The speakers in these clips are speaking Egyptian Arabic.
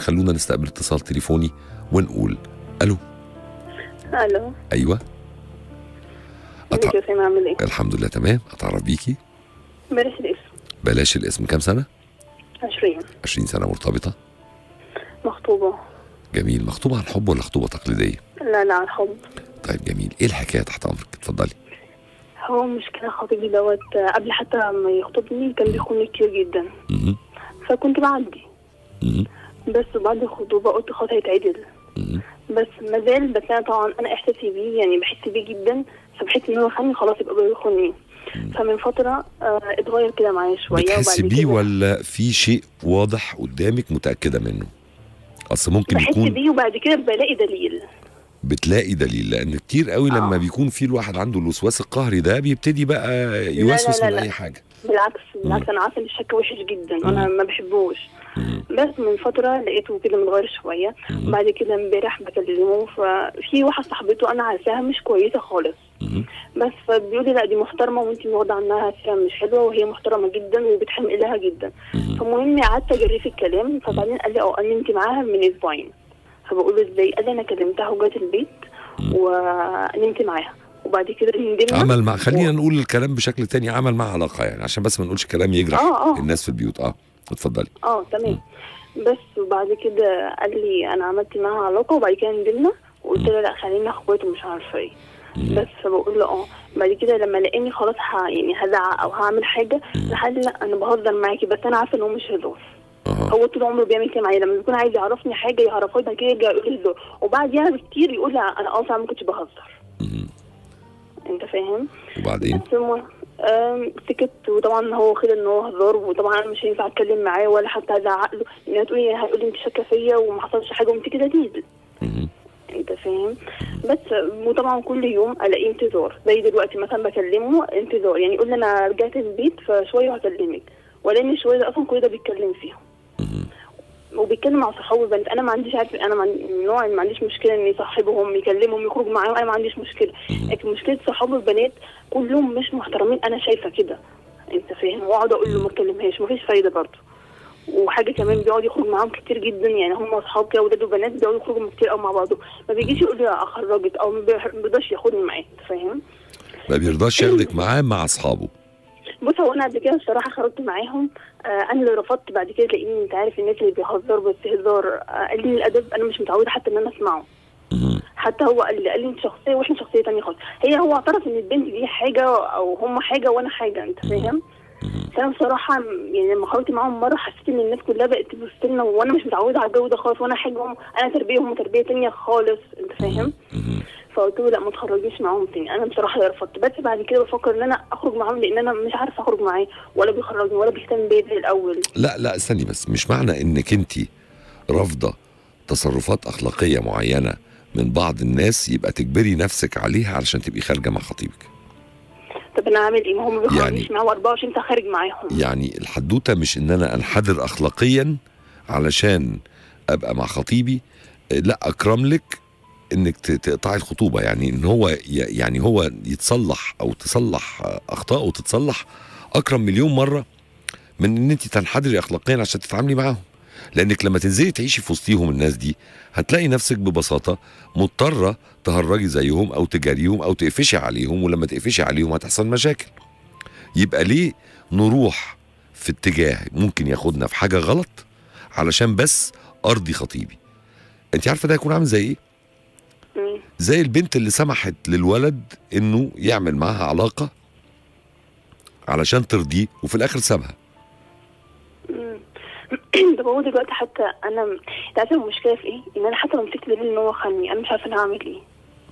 خلونا نستقبل اتصال تليفوني ونقول الو الو ايوه أتع... ازيك يا سامي عامل ايه؟ الحمد لله تمام اتعرف بيكي بلاش الاسم بلاش الاسم كام سنه 20 20 سنه مرتبطه مخطوبة جميل مخطوبه عن حب ولا خطوبه تقليديه لا لا عن حب طيب جميل ايه الحكايه تحت امرك اتفضلي هو مشكلة خطيبي دوت آه، قبل حتى ما يخطبني كان بيخوني كتير جدا مهم. فكنت بعدي مهم. بس بعد الخطوبة قلت خلاص هيتعدل مهم. بس ما زال بس انا طبعا انا احساسي بيه يعني بحس بيه جدا فبحس ان هو خاني خلاص يبقى بيخوني فمن فترة آه اتغير كده معايا شوية بتحسي وبعد بيه كده ولا في شيء واضح قدامك متاكده منه اصل ممكن بحس يكون بيه وبعد كده بلاقي دليل بتلاقي دليل لان كتير قوي لما آه. بيكون في الواحد عنده الوسواس القهري ده بيبتدي بقى يوسوس لا، من لا. اي حاجه بالعكس بالعكس انا عارفه ان الشك وحش جدا وانا ما بحبوش مم. بس من فتره لقيته كده متغير شويه مم. بعد كده امبارح بكلمه ففي واحده صاحبته انا عارفاها مش كويسه خالص مهم. بس فبيقول لي لا دي محترمه وانت واخده عنها فكره مش حلوه وهي محترمه جدا وبتحم لها جدا مهم. فمهم قعدت اجري في الكلام فبعدين قال لي اه قال لي انت معاها من اسبوعين فبقول له ازاي قال لي انا كلمتها وجات البيت ونمت معاها وبعد كده ندمنا عمل مع خلينا نقول الكلام بشكل تاني عمل مع علاقه يعني عشان بس ما نقولش كلام يجرح آه، آه. الناس في البيوت اه اتفضلي اه تمام بس وبعد كده قال لي انا عملت معاها علاقه وبعد كده ندمنا وقلت له لا خلينا اخوات ومش عارفه ايه بس فبقول له اه بعد كده لما لقاني خلاص ه... يعني هزعق او هعمل حاجه راح قال لي لا انا بهزر معاكي بس انا عارفه ان هو مش هزار اه هو طول عمره بيعمل كده معايا لما بيكون عايز يعرفني حاجه يعرفها لي بعد كده يرجع يقول لي هزار وبعديها بكتير يقول لي انا اه فعلا ما كنتش بهزر مهم. انت فاهم وبعدين بس المهم آم، سكت وطبعا هو خد ان هو هزار وطبعا انا مش هينفع اتكلم معاه ولا حتى ازعق له لان هتقول لي هيقول لي انت شاكه فيا وما حصلش حاجه وانت كده ديل مهم. انت فاهم بس وطبعا كل يوم الاقيه انتظار زي دلوقتي مثلا بكلمه انتظار يعني يقول لي انا رجعت البيت فشويه وهكلمك ولان شويه ده اصلا كل ده بيتكلم فيهم مهم. وبيتكلم مع صحابه البنات انا ما عنديش عارف انا من نوع ما عنديش مشكله اني يصاحبهم يكلمهم يخرج معاهم انا ما عنديش مشكله لكن مشكله صحابه البنات كلهم مش محترمين انا شايفه كده انت فاهم واقعد اقول له ما تكلمهاش مفيش فايده برضه وحاجه كمان بيقعد يخرج معاهم كتير جدا يعني هم اصحاب كده ولاد وبنات بيقعدوا يخرجوا كتير قوي مع بعضهم ما بيجيش يقول لي اخرجك او ما بيح- ما بيرضاش ياخدني معاه انت فاهم ما بيرضاش ياخدك معاه مع اصحابه بص هو انا قبل كده الصراحه خرجت معاهم آه انا اللي رفضت بعد كده لاني انت عارف الناس اللي بيهزروا بس هزار آه قليل الادب انا مش متعوده حتى ان انا اسمعه مهم. حتى هو قال لي قال لي انت شخصيه واحنا شخصيه تانية خالص هي هو اعترف ان البنت دي حاجه او هم حاجه وانا حاجه انت فاهم فانا بصراحه م- يعني لما خرجت معاهم مره حسيت ان الناس كلها بقت تبص لنا وانا مش متعوده على الجو ده خالص وانا حاجه هم انا تربيه وهم تربيه تانية خالص انت فاهم مهم. فقلت له لا ما تخرجنيش معاهم تاني انا بصراحه اللي رفضت بس بعد كده بفكر ان انا اخرج معاهم لان انا مش عارفه اخرج معاه ولا بيخرجني ولا بيهتم بيا زي الاول لا لا استني بس مش معنى انك انت رافضه تصرفات اخلاقيه معينه من بعض الناس يبقى تجبري نفسك عليها علشان تبقي خارجه مع خطيبك طب انا اعمل ايه ما هم ما بيخرجنيش يعني- معاه 24 ساعه خارج معاهم يعني الحدوته مش ان انا انحدر اخلاقيا علشان ابقى مع خطيبي آه، لا اكرم لك انك ت- تقطعي الخطوبه يعني ان هو ي- يعني هو يتصلح او تصلح آه، اخطائه وتتصلح اكرم مليون مره من ان انت تنحدري اخلاقيا عشان تتعاملي معاهم لانك لما تنزلي تعيشي في وسطيهم الناس دي هتلاقي نفسك ببساطه مضطره تهرجي زيهم او تجاريهم او تقفشي عليهم ولما تقفشي عليهم هتحصل مشاكل يبقى ليه نروح في اتجاه ممكن ياخدنا في حاجه غلط علشان بس ارضي خطيبي انت عارفه ده هيكون عامل زي ايه مم. زي البنت اللي سمحت للولد انه يعمل معاها علاقه علشان ترضيه وفي الاخر سابها مم. طب هو دلوقتي حتى انا انت عارفه المشكله في ايه؟ ان انا حتى لو مسكت دليل ان هو خاني انا مش عارفه انا هعمل ايه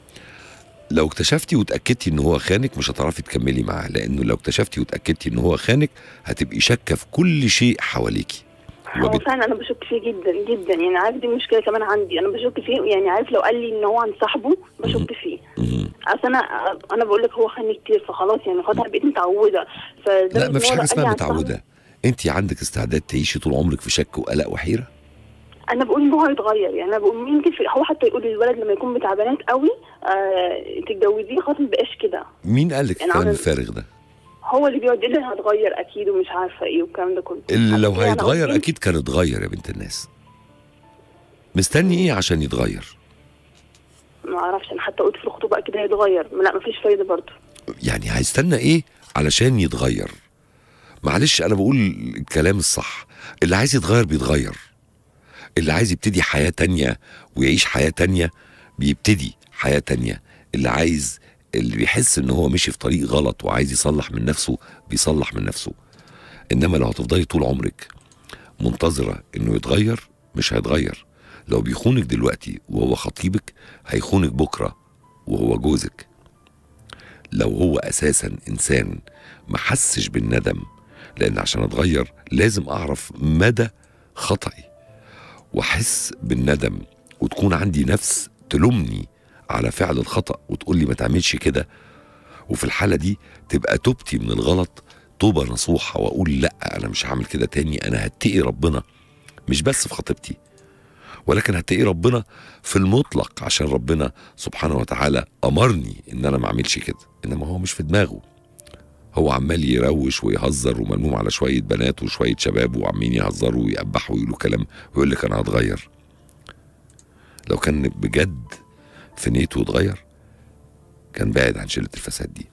لو اكتشفتي وتاكدتي ان هو خانك مش هتعرفي تكملي معاه لانه لو اكتشفتي وتاكدتي ان هو خانك هتبقي شاكه في كل شيء حواليكي هو وبت... فعلا انا بشك فيه جدا جدا يعني عارف دي مشكله كمان عندي انا بشك فيه يعني عارف لو قال لي ان هو عن صاحبه بشك فيه مم. اصل انا انا بقول لك هو خاني كتير فخلاص يعني خلاص انا بقيت متعوده فده لا ما فيش هو حاجه قال لي اسمها عن صاحبه. متعوده انت عندك استعداد تعيشي طول عمرك في شك وقلق وحيره انا بقول ان هو هيتغير يعني انا بقول يمكن في هو حتى يقول للولد لما يكون بتاع بنات قوي آه تتجوزيه خلاص ما بقاش كده مين قال لك يعني الكلام عمل- الفارغ ده هو اللي بيقعد يقول لي هتغير اكيد ومش عارفه ايه والكلام ده كله اللي لو عشان كده أنا هيتغير قلت اكيد كان اتغير يا بنت الناس مستني ايه عشان يتغير ما اعرفش انا حتى قلت في الخطوبه اكيد هيتغير لا مفيش فايده برضه يعني هيستنى ايه علشان يتغير معلش انا بقول الكلام الصح اللي عايز يتغير بيتغير اللي عايز يبتدي حياة تانية ويعيش حياة تانية بيبتدي حياة تانية اللي عايز اللي بيحس ان هو مشي في طريق غلط وعايز يصلح من نفسه بيصلح من نفسه انما لو هتفضلي طول عمرك منتظرة انه يتغير مش هيتغير لو بيخونك دلوقتي وهو خطيبك هيخونك بكرة وهو جوزك لو هو اساسا انسان ما حسش بالندم لان عشان اتغير لازم اعرف مدى خطأي واحس بالندم وتكون عندي نفس تلومني على فعل الخطأ وتقول لي ما تعملش كده وفي الحالة دي تبقى توبتي من الغلط توبة نصوحة واقول لا انا مش هعمل كده تاني انا هتقي ربنا مش بس في خطيبتي ولكن هتقي ربنا في المطلق عشان ربنا سبحانه وتعالى امرني ان انا ما اعملش كده انما هو مش في دماغه هو عمال يروش ويهزر وملموم على شويه بنات وشويه شباب وعمالين يهزروا ويقبحوا ويقولوا كلام ويقول لك انا هتغير لو كان بجد في نيته يتغير كان بعد عن شله الفساد دي